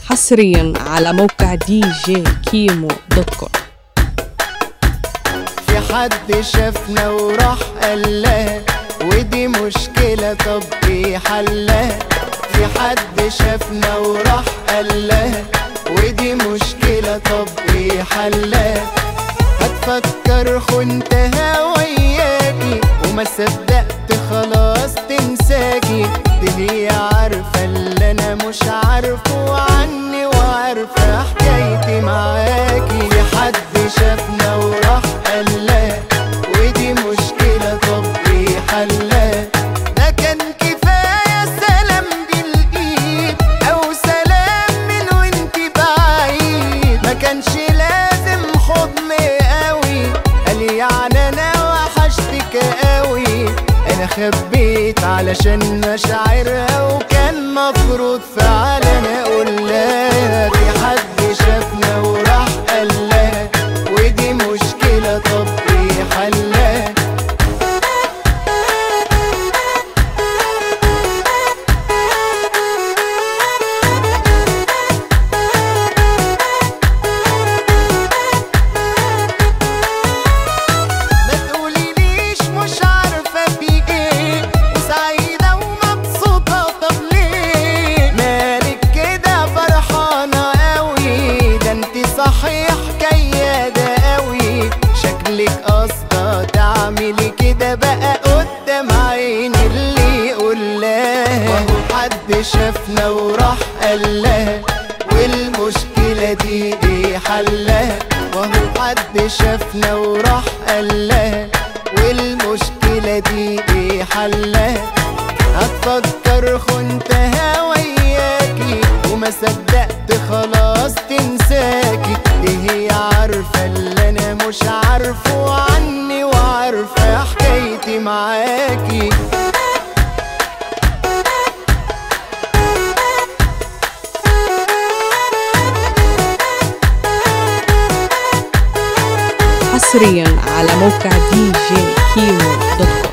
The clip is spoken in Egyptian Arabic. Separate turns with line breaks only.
حصريا على موقع دي جي كيمو دوت كوم
في حد شافنا وراح قال لها ودي مشكلة طب ايه حلها في حد شافنا وراح قال لها ودي مشكلة طب ايه حلها هتفكر خنتها وياكي وما صدقت خلاص تنساكي دي هي عارفة اللي انا مش عارفه عني وعارفة حكايتي معاكي في حد شافنا وراح قال لها ودي مشكلة طب ايه حلها ده كان كفاية سلام بالايد او سلام من وانت بعيد ما كانش لازم حضن قوي قال يعني انا وحشتك قوي انا خبيت علشان مشاعرها وكان مفروض فعلا اقول لها في حد شافنا وراح قال لها ودي مشكلة طب ايه حلها ما تقوليليش مش عارفة في ايه وسعيدة ومبسوطة طب ليه مالك كده فرحانة قوي ده انت صحيح كيادة قوي شكلك قصدة تعملي كده بقى قدام عيني اللي يقول لها وهو حد شافنا وراح قال لها والمشكلة دي ايه حلها وهو حد شافنا وراح قال لها والمشكلة دي ايه حلها هتفكر خنتها وياكي وما صدقت خلاص تنساكي دي هي عارفة اللي انا مش عارفه عني وعارفة حكايتي معاكي
حصريا على موقع دي جي كيمو دوت كوم